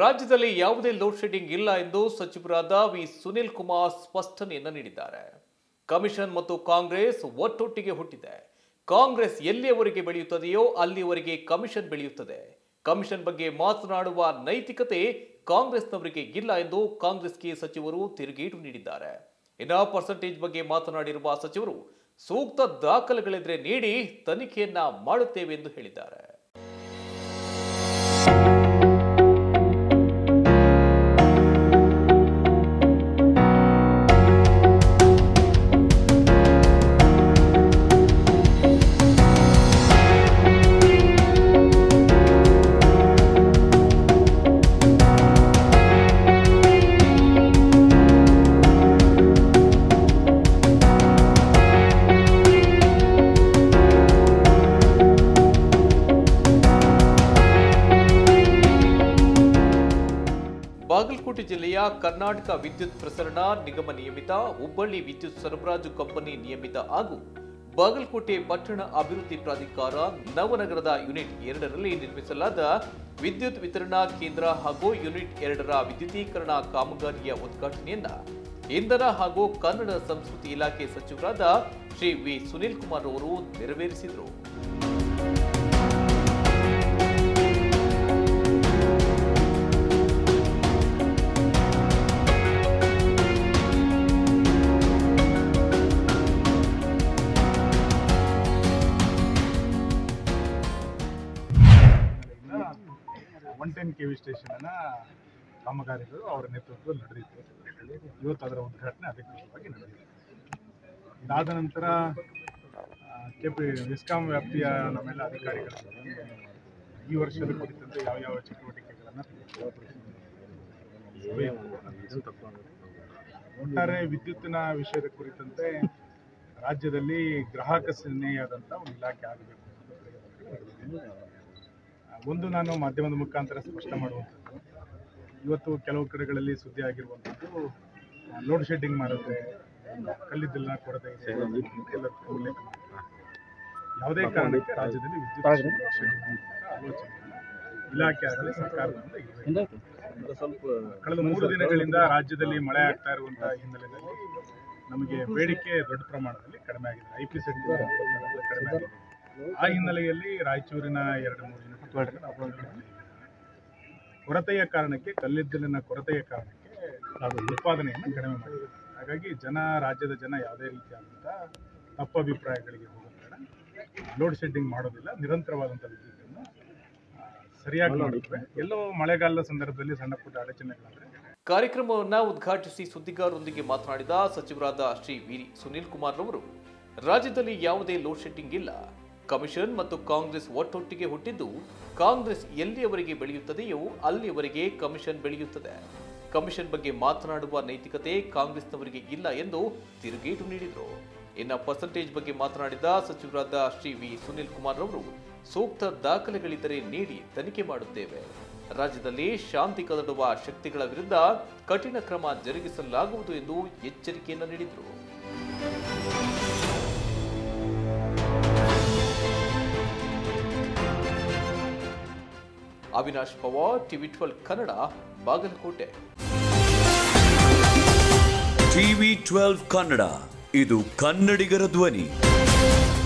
ರಾಜ್ಯದಲ್ಲಿ ಯಾವುದೇ load shedding ಇಲ್ಲ ಎಂದು ಸಚಿವರಾದ ವಿ ಸುನಿಲ್ ಕುಮಾರ್ ಸ್ಪಷ್ಟನೆಯನ್ನು ನೀಡಿದ್ದಾರೆ ಕಮಿಷನ್ ಮತ್ತು ಕಾಂಗ್ರೆಸ್ ಒಟ್ಟೊಟ್ಟಿಗೆ ಹುಟ್ಟಿದೆ ಕಾಂಗ್ರೆಸ್ ಎಲ್ಲಿಯವರೆಗೆ ಬೆಳೆಯುತ್ತದೆಯೋ ಅಲ್ಲಿಯವರೆಗೆ ಕಮಿಷನ್ ಬೆಳೆಯುತ್ತದೆ ಕಮಿಷನ್ ಬಗ್ಗೆ ಮಾತನಾಡುವ ನೈತಿಕತೆ ಕಾಂಗ್ರೆಸ್ನವರಿಗೆ ಇಲ್ಲ ಎಂದು ಕಾಂಗ್ರೆಸ್ಗೆ ಸಚಿವರು ತಿರುಗೇಟು ನೀಡಿದ್ದಾರೆ ಇನ್ನು ಪರ್ಸೆಂಟೇಜ್ ಬಗ್ಗೆ ಮಾತನಾಡಿರುವ ಸಚಿವರು ಸೂಕ್ತ ದಾಖಲೆಗಳಿದ್ರೆ ನೀಡಿ ತನಿಖೆಯನ್ನ ಮಾಡುತ್ತೇವೆ ಎಂದು ಹೇಳಿದ್ದಾರೆ ಬಾಗಲಕೋಟೆ ಜಿಲ್ಲೆಯ ಕರ್ನಾಟಕ ವಿದ್ಯುತ್ ಪ್ರಸರಣ ನಿಗಮ ನಿಯಮಿತ ಹುಬ್ಬಳ್ಳಿ ವಿದ್ಯುತ್ ಸರಬರಾಜು ಕಂಪನಿ ನಿಯಮಿತ ಹಾಗೂ ಬಾಗಲಕೋಟೆ ಪಟ್ಟಣ ಅಭಿವೃದ್ಧಿ ಪ್ರಾಧಿಕಾರ ನವನಗರದ ಯೂನಿಟ್ ಎರಡರಲ್ಲಿ ನಿರ್ಮಿಸಲಾದ ವಿದ್ಯುತ್ ವಿತರಣಾ ಕೇಂದ್ರ ಹಾಗೂ ಯೂನಿಟ್ ಎರಡರ ವಿದ್ಯುದೀಕರಣ ಕಾಮಗಾರಿಯ ಉದ್ಘಾಟನೆಯನ್ನ ಇಂಧನ ಹಾಗೂ ಕನ್ನಡ ಸಂಸ್ಕೃತಿ ಇಲಾಖೆ ಸಚಿವರಾದ ಶ್ರೀ ವಿ ಸುನಿಲ್ ಕುಮಾರ್ ಅವರು ನೆರವೇರಿಸಿದರು ಒನ್ ಟೆನ್ ಕೆ ವಿ ಸ್ಟೇಷನ್ನ ಕಾಮಗಾರಿಗಳು ಅವರ ನೇತೃತ್ವದಲ್ಲಿ ನಡೆದಿತ್ತು ಇವತ್ತು ಅದರ ಉದ್ಘಾಟನೆ ಅಧಿಕೃತವಾಗಿ ನಡೆದಿದೆ ಇದಾದ ನಂತರ ಕೆ ಪಿ ವಿಸ್ಕಾಂ ವ್ಯಾಪ್ತಿಯ ನಮ್ಮೆಲ್ಲ ಅಧಿಕಾರಿಗಳು ಈ ವರ್ಷದ ಕುರಿತಂತೆ ಯಾವ ಯಾವ ಚಟುವಟಿಕೆಗಳನ್ನು ಒಟ್ಟಾರೆ ವಿದ್ಯುತ್ತಿನ ವಿಷಯದ ಕುರಿತಂತೆ ರಾಜ್ಯದಲ್ಲಿ ಗ್ರಾಹಕ ಸ್ನೇಹಿಯಾದಂಥ ಒಂದು ಇಲಾಖೆ ಆಗಬೇಕು ಒಂದು ನಾನು ಮಾಧ್ಯಮದ ಮುಖಾಂತರ ಸ್ಪಷ್ಟ ಮಾಡುವಂಥದ್ದು ಇವತ್ತು ಕೆಲವು ಕಡೆಗಳಲ್ಲಿ ಸುದ್ದಿ ಆಗಿರುವಂಥದ್ದು ಲೋಡ್ ಶೆಡ್ಡಿಂಗ್ ಮಾಡುತ್ತೆ ಕಲ್ಲಿದ್ದಲಿನ ಕೊರತೆ ಇದೆ ಎಲ್ಲ ಉಲ್ಲೇಖ ಮಾಡಿದ್ದಾರೆ. ಯಾವುದೇ ಕಾರಣಕ್ಕೆ ರಾಜ್ಯದಲ್ಲಿ ವಿದ್ಯುತ್ ಶೆಡ್ಡಿಂಗ್ ಮಾಡುವಂಥ ಆಲೋಚನೆಯನ್ನ ಇಲಾಖೆ ಆಗಲಿ ಸರ್ಕಾರದಿಂದ ಇರಬೇಕು ಕಳೆದ ಮೂರು ದಿನಗಳಿಂದ ರಾಜ್ಯದಲ್ಲಿ ಮಳೆ ಆಗ್ತಾ ಇರುವಂತಹ ಹಿನ್ನೆಲೆಯಲ್ಲಿ ನಮಗೆ ಬೇಡಿಕೆ ದೊಡ್ಡ ಪ್ರಮಾಣದಲ್ಲಿ ಕಡಿಮೆ ಆಗಿದೆ ಐ ಪಿ ಸೆಟ್ ಕಡಿಮೆ ಆಗಿದೆ ಆ ಹಿನ್ನೆಲೆಯಲ್ಲಿ ರಾಯಚೂರಿನ ಎರಡು ಮೂರು ಯೂನಿಟ್ ಕೊರತೆಯ ಕಾರಣಕ್ಕೆ ಕಲ್ಲಿದ್ದಲಿನ ಕೊರತೆಯ ಕಾರಣಕ್ಕೆ ಉತ್ಪಾದನೆಯನ್ನು ಕಡಿಮೆ ಮಾಡಿದೆ ಹಾಗಾಗಿ ಜನ ರಾಜ್ಯದ ಜನ ಯಾವುದೇ ರೀತಿಯಾದಂಥ ತಪ್ಪು ಅಭಿಪ್ರಾಯಗಳಿಗೆ ಹೋಗೋ ಬೇಡ ಲೋಡ್ ಶೆಡ್ಡಿಂಗ್ ಮಾಡೋದಿಲ್ಲ ನಿರಂತರವಾದಂಥ ವಿದ್ಯುತ್ತನ್ನು ಆ, ಸರಿಯಾಗಿ ಮಾಡುತ್ತವೆ ಎಲ್ಲೋ ಮಳೆಗಾಲದ ಸಂದರ್ಭದಲ್ಲಿ ಸಣ್ಣ ಪುಟ್ಟ ಅಡಚಣೆಗಳಾದರೆ ಕಾರ್ಯಕ್ರಮವನ್ನ ಉದ್ಘಾಟಿಸಿ ಸುದ್ದಿಗಾರರೊಂದಿಗೆ ಮಾತನಾಡಿದ ಸಚಿವರಾದ ಶ್ರೀ ವಿ ಸುನಿಲ್ ಕುಮಾರ್ ರವರು ರಾಜ್ಯದಲ್ಲಿ ಯಾವುದೇ ಲೋಡ್ ಶೆಡ್ಡಿಂಗ್ ಇಲ್ಲ ಕಮಿಷನ್ ಮತ್ತು ಕಾಂಗ್ರೆಸ್ ಒಟ್ಟೊಟ್ಟಿಗೆ ಹುಟ್ಟಿದ್ದು ಕಾಂಗ್ರೆಸ್ ಎಲ್ಲಿಯವರೆಗೆ ಬೆಳೆಯುತ್ತದೆಯೋ ಅಲ್ಲಿಯವರೆಗೆ ಕಮಿಷನ್ ಬೆಳೆಯುತ್ತದೆ ಕಮಿಷನ್ ಬಗ್ಗೆ ಮಾತನಾಡುವ ನೈತಿಕತೆ ಕಾಂಗ್ರೆಸ್ನವರಿಗೆ ಇಲ್ಲ ಎಂದು ತಿರುಗೇಟು ನೀಡಿದರು ಇನ್ನು ಪರ್ಸೆಂಟೇಜ್ ಬಗ್ಗೆ ಮಾತನಾಡಿದ ಸಚಿವರಾದ ಶ್ರೀ ವಿ ಸುನಿಲ್ ಕುಮಾರ್ ರವರು ಸೂಕ್ತ ದಾಖಲೆಗಳಿದ್ದರೆ ನೀಡಿ ತನಿಖೆ ಮಾಡುತ್ತೇವೆ ರಾಜ್ಯದಲ್ಲಿ ಶಾಂತಿ ಕದಡುವ ಶಕ್ತಿಗಳ ವಿರುದ್ಧ ಕಠಿಣ ಕ್ರಮ ಜರುಗಿಸಲಾಗುವುದು ಎಂದು ಎಚ್ಚರಿಕೆಯನ್ನು ನೀಡಿದರು Avinash Pawar TV twelve Kannada Bagalkot TV twelve Kannada ಇದು ಕನ್ನಡಿಗರ ಧ್ವನಿ